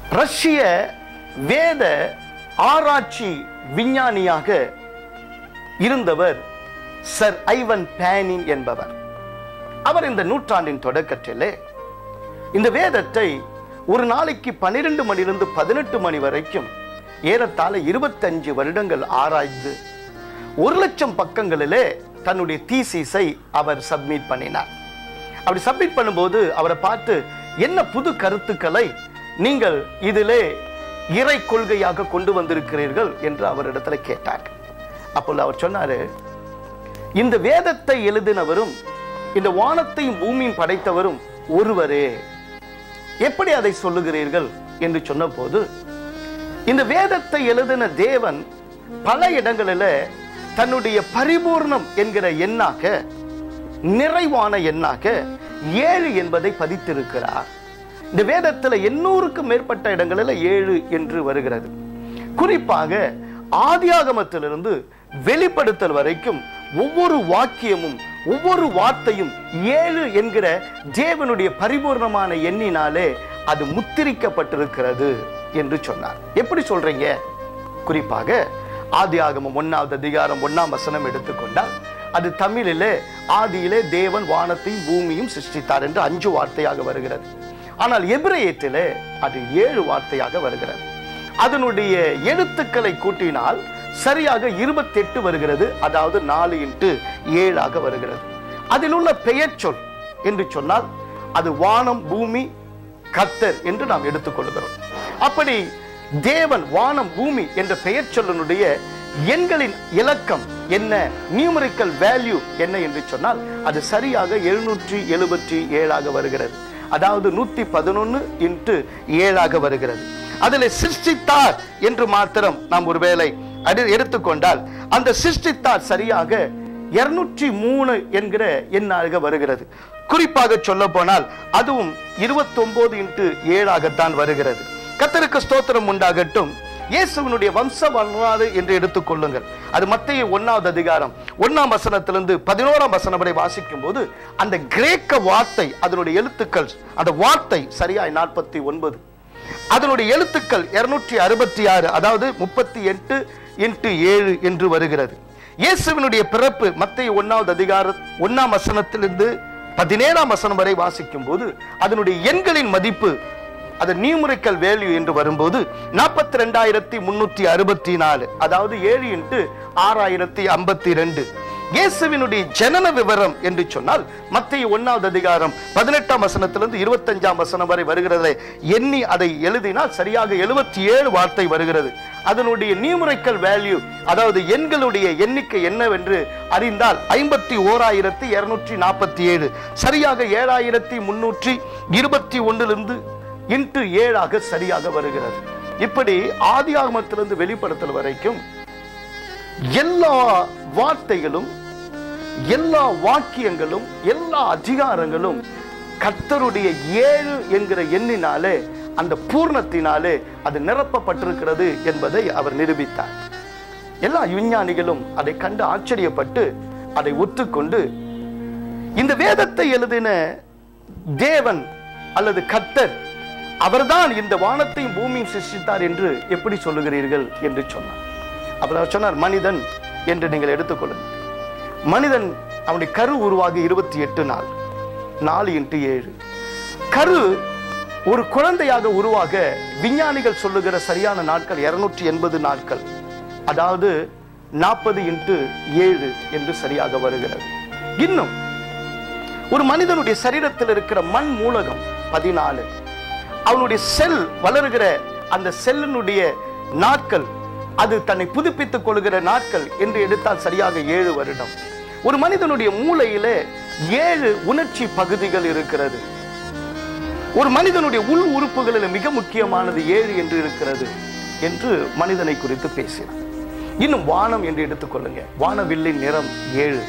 ரஷ்ய வேத ஆராய்ச்சி விஞ்ஞானியாக இருந்தவர் சர் ஐவன் பேனின் என்பவர் அவர் இந்த நூற்றாண்டின் தொடக்கத்திலே இந்த வேதத்தை ஒரு நாளைக்கு பன்னிரண்டு மணிலிருந்து பதினெட்டு மணி வரைக்கும் ஏறத்தாழ இருபத்தஞ்சு வருடங்கள் ஆராய்ந்து ஒரு லட்சம் பக்கங்களிலே தன்னுடைய தீசிஸை அவர் சப்மிட் பண்ணினார் அப்படி சப்மிட் பண்ணும்போது அவரை பார்த்து என்ன புது கருத்துக்களை நீங்கள் இதிலே இறை கொள்கையாக கொண்டு வந்திருக்கிறீர்கள் என்று அவரிடத்துல கேட்டார் அப்பொழுது அவர் சொன்னாரு இந்த வேதத்தை எழுதினவரும் இந்த வானத்தையும் பூமியும் படைத்தவரும் ஒருவரே எப்படி அதை சொல்லுகிறீர்கள் என்று சொன்னபோது இந்த வேதத்தை எழுதின தேவன் பல இடங்களில் தன்னுடைய பரிபூர்ணம் என்கிற எண்ணாக நிறைவான எண்ணாக ஏழு என்பதை பதித்திருக்கிறார் இந்த வேதத்தில் எண்ணூறுக்கும் மேற்பட்ட இடங்களில் ஏழு என்று வருகிறது குறிப்பாக ஆதியாகமத்திலிருந்து வெளிப்படுத்தல் வரைக்கும் ஒவ்வொரு வாக்கியமும் ஒவ்வொரு வார்த்தையும் ஏழு என்கிற தேவனுடைய பரிபூர்ணமான எண்ணினாலே அது முத்திரிக்கப்பட்டிருக்கிறது என்று சொன்னார் எப்படி சொல்றீங்க குறிப்பாக ஆதியாகமம் ஒன்னாவது அதிகாரம் ஒன்னாம் வசனம் எடுத்துக்கொண்டால் அது தமிழிலே ஆதியிலே தேவன் வானத்தையும் பூமியும் சிருஷ்டித்தார் என்று அஞ்சு வார்த்தையாக வருகிறது ஆனால் எபிரேயத்திலே அது ஏழு வார்த்தையாக வருகிறது அதனுடைய எழுத்துக்களை கூட்டினால் சரியாக இருபத்தெட்டு வருகிறது அதாவது நாலு இன்ட்டு ஏழாக வருகிறது அதில் உள்ள பெயர் சொல் என்று சொன்னால் அது வானம் பூமி கத்தர் என்று நாம் எடுத்துக்கொள்கிறோம் அப்படி தேவன் வானம் பூமி என்ற பெயர் சொல்லினுடைய எண்களின் இலக்கம் என்ன நியூமரிக்கல் வேல்யூ என்ன என்று சொன்னால் அது சரியாக எழுநூற்றி எழுபத்தி ஏழாக வருகிறது அதாவது நூத்தி பதினொன்னு இன்ட்டு ஏழாக வருகிறது அதில் சிருஷ்டித்தார் என்று மாத்திரம் நாம் ஒருவேளை அடி- எடுத்துக்கொண்டால் அந்த சிருஷ்டித்தார் சரியாக இருநூற்றி மூணு என்கிற எண்ணாக வருகிறது குறிப்பாக சொல்ல போனால் அதுவும் இருபத்தொன்பது இன்ட்டு ஏழாகத்தான் வருகிறது கத்தருக்கு ஸ்தோத்திரம் உண்டாகட்டும் இயேசுவினுடைய வம்ச வரலாறு என்று எடுத்துக்கொள்ளுங்கள் அது மத்திய ஒன்னாவது அதிகாரம் ஒன்னாம் வசனத்திலிருந்து பதினோராம் வசனம் வரை வாசிக்கும் போது அந்த கிரேக்க வார்த்தை அதனுடைய எழுத்துக்கள் அந்த வார்த்தை சரியாய் நாற்பத்தி ஒன்பது அதனுடைய எழுத்துக்கள் இருநூற்றி அறுபத்தி ஆறு அதாவது முப்பத்தி எட்டு இன்ட்டு ஏழு என்று வருகிறது இயேசுவினுடைய பிறப்பு மத்திய ஒன்னாவது அதிகாரம் ஒன்னாம் வசனத்திலிருந்து பதினேழாம் வசனம் வரை வாசிக்கும் போது அதனுடைய எண்களின் மதிப்பு அது நியூமரிக்கல் வேல்யூ என்று வரும்போது நாற்பத்தி ரெண்டாயிரத்தி முன்னூத்தி அறுபத்தி நாலு அதாவது ஏழு இன்ட்டு ஆறாயிரத்தி ஐம்பத்தி ரெண்டு இயேசுவினுடைய ஜனன விவரம் என்று சொன்னால் மத்திய ஒன்னாவது அதிகாரம் பதினெட்டாம் வசனத்திலிருந்து இருபத்தஞ்சாம் வசனம் வரை வருகிறதை எண்ணி அதை எழுதினால் சரியாக எழுபத்தி ஏழு வார்த்தை வருகிறது அதனுடைய நியூமரிக்கல் வேல்யூ அதாவது எண்களுடைய எண்ணிக்கை என்னவென்று அறிந்தால் ஐம்பத்தி ஓராயிரத்தி இருநூற்றி நாற்பத்தி ஏழு சரியாக ஏழாயிரத்தி முன்னூற்றி இருபத்தி ஒன்றிலிருந்து இன்ட்டு ஏழாக சரியாக வருகிறது இப்படி ஆதியாகமத்திலிருந்து வெளிப்படுத்தல் வரைக்கும் எல்லா வார்த்தைகளும் எல்லா வாக்கியங்களும் எல்லா அதிகாரங்களும் கர்த்தருடைய ஏழு என்கிற எண்ணினாலே அந்த பூர்ணத்தினாலே அது நிரப்பப்பட்டிருக்கிறது என்பதை அவர் நிரூபித்தார் எல்லா விஞ்ஞானிகளும் அதை கண்டு ஆச்சரியப்பட்டு அதை ஒத்துக்கொண்டு இந்த வேதத்தை எழுதின தேவன் அல்லது கர்த்தர் அவர்தான் இந்த வானத்தையும் பூமியும் சிருஷ்டித்தார் என்று எப்படி சொல்லுகிறீர்கள் என்று சொன்னார் அப்புறம் அவர் சொன்னார் மனிதன் என்று நீங்கள் எடுத்துக்கொள்ளுங்கள் மனிதன் அவனுடைய கரு உருவாகி இருபத்தி எட்டு நாள் நாலு இன்ட்டு ஏழு கரு ஒரு குழந்தையாக உருவாக விஞ்ஞானிகள் சொல்லுகிற சரியான நாட்கள் இருநூற்றி எண்பது நாட்கள் அதாவது நாற்பது இன்ட்டு ஏழு என்று சரியாக வருகிறது இன்னும் ஒரு மனிதனுடைய சரீரத்தில் இருக்கிற மண் மூலகம் பதினாலு அவனுடைய செல் வளருகிற அந்த செல்லினுடைய நாட்கள் அது தன்னை புதுப்பித்துக் கொள்கிற நாட்கள் என்று எடுத்தால் சரியாக ஏழு வருடம் ஒரு மனிதனுடைய மூளையிலே ஏழு உணர்ச்சி பகுதிகள் இருக்கிறது ஒரு மனிதனுடைய உள் உறுப்புகளில் மிக முக்கியமானது ஏழு என்று இருக்கிறது என்று மனிதனை குறித்து பேசினார் இன்னும் வானம் என்று எடுத்துக்கொள்ளுங்க வானவில்லின் நிறம் ஏழு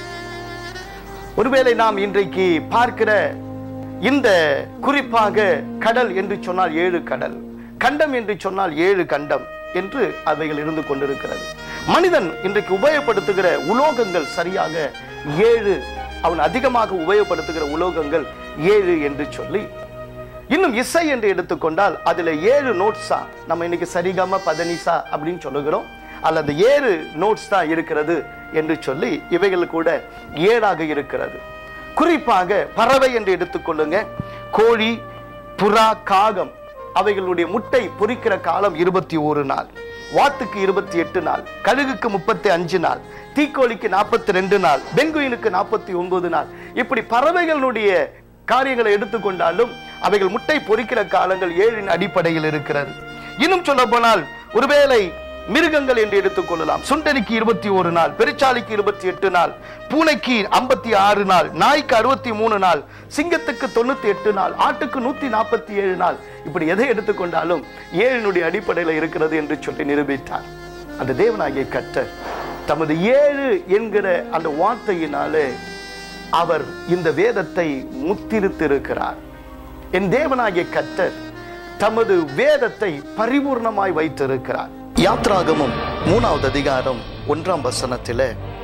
ஒருவேளை நாம் இன்றைக்கு பார்க்கிற இந்த குறிப்பாக கடல் என்று சொன்னால் ஏழு கடல் கண்டம் என்று சொன்னால் ஏழு கண்டம் என்று அவைகள் இருந்து கொண்டிருக்கிறது மனிதன் இன்றைக்கு உபயோகப்படுத்துகிற உலோகங்கள் சரியாக ஏழு அவன் அதிகமாக உபயோகப்படுத்துகிற உலோகங்கள் ஏழு என்று சொல்லி இன்னும் இசை என்று எடுத்துக்கொண்டால் அதுல ஏழு நோட்ஸ் தான் நம்ம இன்னைக்கு சரிகம பதனிசா அப்படின்னு சொல்லுகிறோம் அல்ல அந்த ஏழு நோட்ஸ் தான் இருக்கிறது என்று சொல்லி இவைகள் கூட ஏழாக இருக்கிறது குறிப்பாக பறவை என்று எடுத்துக்கொள்ளுங்க கோழி புறா காகம் அவைகளுடைய முட்டை பொரிக்கிற காலம் இருபத்தி ஒரு நாள் வாத்துக்கு இருபத்தி எட்டு நாள் கழுகுக்கு முப்பத்தி அஞ்சு நாள் தீக்கோழிக்கு நாற்பத்தி ரெண்டு நாள் பெங்குயினுக்கு நாற்பத்தி ஒன்பது நாள் இப்படி பறவைகளுடைய காரியங்களை எடுத்துக்கொண்டாலும் அவைகள் முட்டை பொரிக்கிற காலங்கள் ஏழின் அடிப்படையில் இருக்கிறது இன்னும் சொல்ல போனால் ஒருவேளை மிருகங்கள் என்று எடுத்துக்கொள்ளலாம் சுண்டலிக்கு இருபத்தி ஒரு நாள் பெருச்சாலிக்கு இருபத்தி எட்டு நாள் பூனைக்கு ஐம்பத்தி ஆறு நாள் நாய்க்கு அறுபத்தி மூணு நாள் சிங்கத்துக்கு தொண்ணூத்தி எட்டு நாள் ஆட்டுக்கு நூத்தி நாற்பத்தி ஏழு நாள் இப்படி எதை எடுத்துக்கொண்டாலும் ஏழினுடைய அடிப்படையில் இருக்கிறது என்று சொல்லி நிரூபித்தார் அந்த தேவனாகிய கர்த்தர் தமது ஏழு என்கிற அந்த வார்த்தையினாலே அவர் இந்த வேதத்தை முத்திருத்திருக்கிறார் என் தேவனாகிய கர்த்தர் தமது வேதத்தை பரிபூர்ணமாய் வைத்திருக்கிறார் யாத்ராகமும் மூணாவது அதிகாரம் ஒன்றாம் வசனத்தில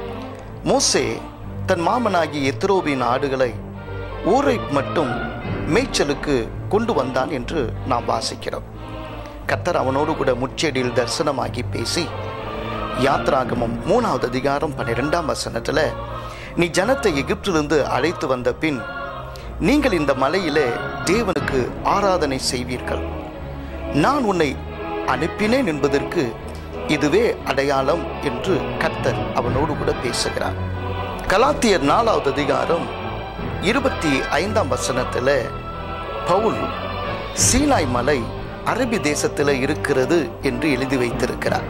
மோசே தன் மாமனாகிய எத்ரோவின் ஆடுகளை ஊரை மட்டும் மேய்ச்சலுக்கு கொண்டு வந்தான் என்று நாம் வாசிக்கிறோம் கர்த்தர் அவனோடு கூட முச்செடியில் தரிசனமாகி பேசி யாத்ராகமம் மூணாவது அதிகாரம் பன்னிரெண்டாம் வசனத்துல நீ ஜனத்தை எகிப்திலிருந்து அழைத்து வந்த பின் நீங்கள் இந்த மலையிலே தேவனுக்கு ஆராதனை செய்வீர்கள் நான் உன்னை அனுப்பினேன் என்பதற்கு இதுவே அடையாளம் என்று கர்த்தர் அவனோடு கூட பேசுகிறார் கலாத்தியர் நாலாவது அதிகாரம் இருபத்தி ஐந்தாம் வசனத்துல பவுல் சீனாய் மலை அரபி தேசத்தில் இருக்கிறது என்று எழுதி வைத்திருக்கிறார்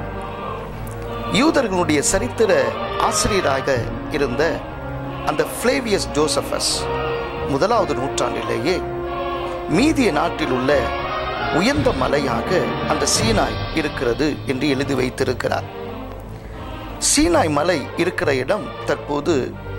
யூதர்களுடைய சரித்திர ஆசிரியராக இருந்த அந்த ஃப்ளேவியஸ் ஜோசபஸ் முதலாவது நூற்றாண்டிலேயே மீதிய நாட்டில் உள்ள உயர்ந்த மலையாக அந்த சீனாய் இருக்கிறது என்று எழுதி வைத்திருக்கிறார் சீனாய் மலை இருக்கிற இடம் தற்போது